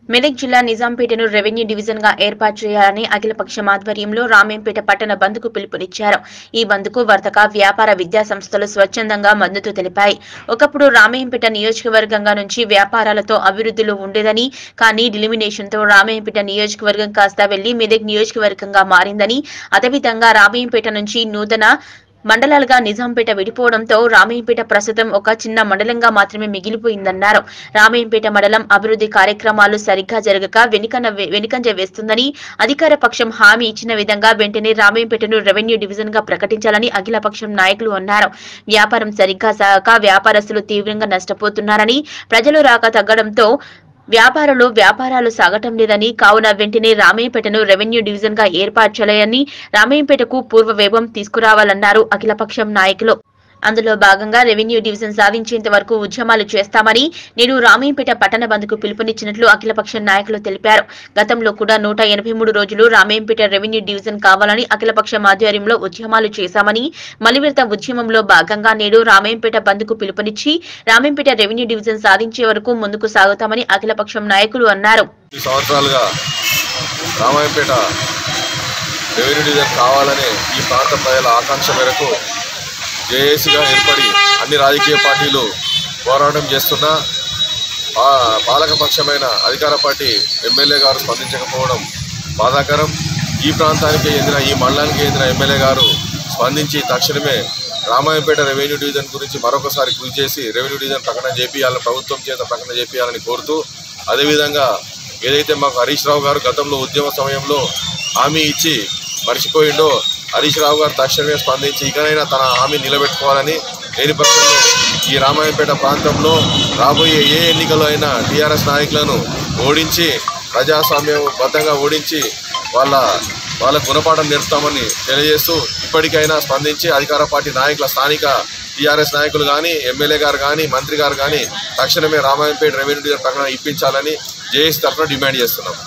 మెదక్ జిల్లా నిజాంపేటను revenue division గా ఏర్పాటు చేయాలని అఖిలపక్షం ఆధ్వర్యంలో రామేంపేట పట్టణ బంద్కు పిలుపునిచ్చారు ఈ బంద్కు వర్తక వ్యాపార విద్యా సంస్థలు స్వచ్ఛందంగా మద్దతు తెలిపాయి ఒకప్పుడు రామేంపేట నియోజకవర్గంగా నుంచి వ్యాపారాలతో అభివృద్ధిలో ఉండేదని కానీ డిలిమినేషన్ తో రామేంపేట నియోజకవర్గం కాస్త వెళ్లి మెదక్ నియోజకవర్గంగా మారిందని అదేవిధంగా రామేంపేట నుంచి నూతన మండలాలుగా నిజాంపేట విడిపోవడంతో రామయ్యంపేట ప్రస్తుతం ఒక చిన్న మండలంగా మాత్రమే మిగిలిపోయిందన్నారు రామయ్యంపేట మండలం అభివృద్ధి కార్యక్రమాలు సరిగ్గా జరగక వెనుకన వెనుకంజ వేస్తుందని అధికార పక్షం హామీ ఇచ్చిన విధంగా వెంటనే రామయ్యంపేటను రెవెన్యూ డివిజన్ గా ప్రకటించాలని అఖిలపక్షం నాయకులు అన్నారు వ్యాపారం సరిగ్గా సాగక వ్యాపారస్తులు తీవ్రంగా నష్టపోతున్నారని ప్రజలు రాక తగ్గడంతో వ్యాపారులు వ్యాపారాలు సాగటం లేదని కావున వెంటనే రామయ్యపేటను రెవెన్యూ డివిజన్ గా ఏర్పాటు చేయాలని రామయ్యపేటకు పూర్వ వైభవం తీసుకురావాలన్నారు అఖిలపక్షం నాయకులు అందులో భాగంగా రెవెన్యూ డివిజన్ సాధించేంత వరకు ఉద్యమాలు చేస్తామని నేడు రామయ్యపేట పట్టణ బంద్కు పిలుపునిచ్చినట్లు అఖిలపక్షం నాయకులు తెలిపారు గతంలో కూడా నూట ఎనభై మూడు రోజులు రామయ్యంపేట రెవెన్యూ డివిజన్ కావాలని అఖిలపక్షం ఆధ్వర్యంలో ఉద్యమాలు చేశామని మలివిడత ఉద్యమంలో భాగంగా నేడు రామయ్యంపేట బంద్కు పిలుపునిచ్చి రామయ్యంపేట రెవెన్యూ డివిజన్ సాధించే వరకు ముందుకు సాగుతామని అఖిలపక్షం నాయకులు అన్నారు ఈ సంవత్సరాలుగా రామాయంపేట రెవెన్యూ డివిజన్ కావాలనే ఈ ప్రాంత ప్రజల ఆకాంక్ష మేరకు జేఏసీగా ఏర్పడి అన్ని రాజకీయ పార్టీలు పోరాటం చేస్తున్నా పా- పాలకపక్షమైన అధికార పార్టీ ఎమ్మెల్యే గారు స్పందించకపోవడం బాధాకరం ఈ ప్రాంతానికి చెందిన ఈ మండలానికి చెందిన ఎమ్మెల్యే గారు స్పందించి తక్షణమే రామాయంపేట రెవెన్యూ డివిజన్ గురించి మరొకసారి కృషి చేసి రెవెన్యూ డివిజన్ ప్రకటన చేపియాలని ప్రభుత్వం చేత ప్రకటన చేపియాలని కోరుతూ అదేవిధంగా ఏదైతే మాకు హరీష్ రావు గారు గతంలో ఉద్యమ సమయంలో హామీ ఇచ్చి మర్చిపోయిండో హరీష్ రావు గారు తక్షణమే స్పందించి ఇకనైనా తన హామీ నిలబెట్టుకోవాలని లేని పక్షంలో ఈ రామాయంపేట ప్రాంతంలో రాబోయే ఏ ఎన్నికల్లో అయినా టీఆర్ఎస్ నాయకులను ఓడించి ప్రజాస్వామ్యం బద్ధంగా ఓడించి వాళ్ళ వాళ్ళ గుణపాఠం నేర్పుతామని తెలియజేస్తూ ఇప్పటికైనా స్పందించి అధికార పార్టీ నాయకుల స్థానిక టీఆర్ఎస్ నాయకులు కానీ ఎమ్మెల్యే గారు కానీ మంత్రి గారు కానీ తక్షణమే రామాయంపేట రెవెన్యూ డివిజన్ ప్రకటన ఇప్పించాలని జేఏసీ తరఫున డిమాండ్ చేస్తున్నాం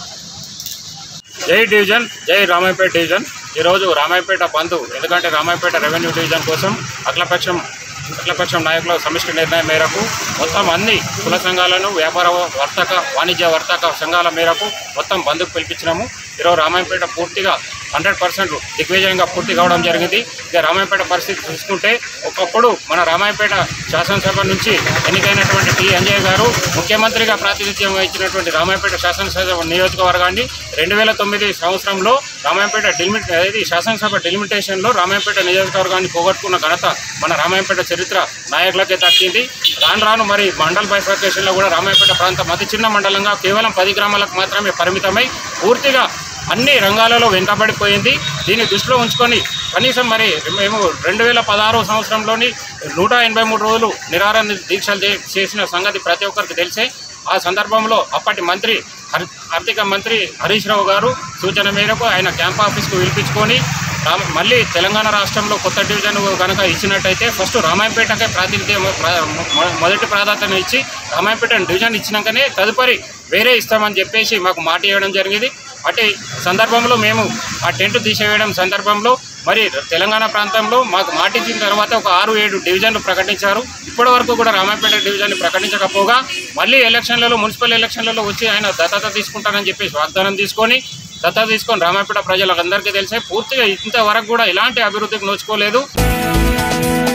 జై డివిజన్ జై రామాయపేట డివిజన్ ఈరోజు రామాయపేట బంధు ఎందుకంటే రామాయపేట రెవెన్యూ డివిజన్ కోసం అఖిలపక్షం అఖిలపక్షం నాయకుల సమిష్టి నిర్ణయం మేరకు మొత్తం అన్ని కుల సంఘాలను వ్యాపార వర్తక వాణిజ్య వర్తక సంఘాల మేరకు మొత్తం బంధుకు పిలిపించినాము ఈరోజు రామాయపేట పూర్తిగా హండ్రెడ్ పర్సెంట్ దిగ్విజయంగా పూర్తి కావడం జరిగింది ఇక రామాయపేట పరిస్థితి చూసుకుంటే ఒకప్పుడు మన రామాయపేట శాసనసభ నుంచి ఎన్నికైనటువంటి టి అంజయ్య గారు ముఖ్యమంత్రిగా ప్రాతినిధ్యం వహించినటువంటి రామాయపేట శాసనసభ నియోజకవర్గాన్ని రెండు వేల తొమ్మిది సంవత్సరంలో రామాయపేట డిలిమిట్ అనేది శాసనసభ డిలిమిటేషన్లో రామాయపేట నియోజకవర్గాన్ని పోగొట్టుకున్న ఘనత మన రామాయపేట చరిత్ర నాయకులకే దక్కింది రాను రాను మరి మండల్ బైఫర్కేషన్లో కూడా రామాయపేట ప్రాంతం అతి చిన్న మండలంగా కేవలం పది గ్రామాలకు మాత్రమే పరిమితమై పూర్తిగా అన్ని రంగాలలో వెనుకబడిపోయింది దీన్ని దృష్టిలో ఉంచుకొని కనీసం మరి మేము రెండు వేల పదహారు సంవత్సరంలోని నూట ఎనభై మూడు రోజులు నిరాహార దీక్షలు చే- చేసిన సంగతి ప్రతి ఒక్కరికి తెలిసే ఆ సందర్భంలో అప్పటి మంత్రి హర్- ఆర్థిక మంత్రి హరీష్ రావు గారు సూచన మేరకు ఆయన క్యాంప్ ఆఫీస్కు పిలిపించుకొని రామ మళ్ళీ తెలంగాణ రాష్ట్రంలో కొత్త డివిజన్ కనుక ఇచ్చినట్టయితే ఫస్ట్ రామాయంపేటకే ప్రాతినిధ్యం ప్ర- మొ- మొదటి ప్రాధాన్యత ఇచ్చి రామాయంపేట డివిజన్ ఇచ్చినాకనే తదుపరి వేరే ఇస్తామని చెప్పేసి మాకు మాట ఇవ్వడం జరిగింది అటు సందర్భంలో మేము ఆ టెంట్ తీసేయడం సందర్భంలో మరి తెలంగాణ ప్రాంతంలో మాకు మాట ఇచ్చిన తర్వాత ఒక ఆరు ఏడు డివిజన్లు ప్రకటించారు ఇప్పటి వరకు కూడా రామాయపేట డివిజన్ ప్రకటించకపోగా మళ్ళీ ఎలక్షన్లలో మున్సిపల్ ఎలక్షన్లలో వచ్చి ఆయన దత్తత తీసుకుంటానని చెప్పేసి వాగ్దానం తీసుకొని దత్తత తీసుకొని రామాయపేట ప్రజలకు అందరికీ తెలిసే పూర్తిగా ఇంతవరకు కూడా ఎలాంటి అభివృద్ధికి నోచుకోలేదు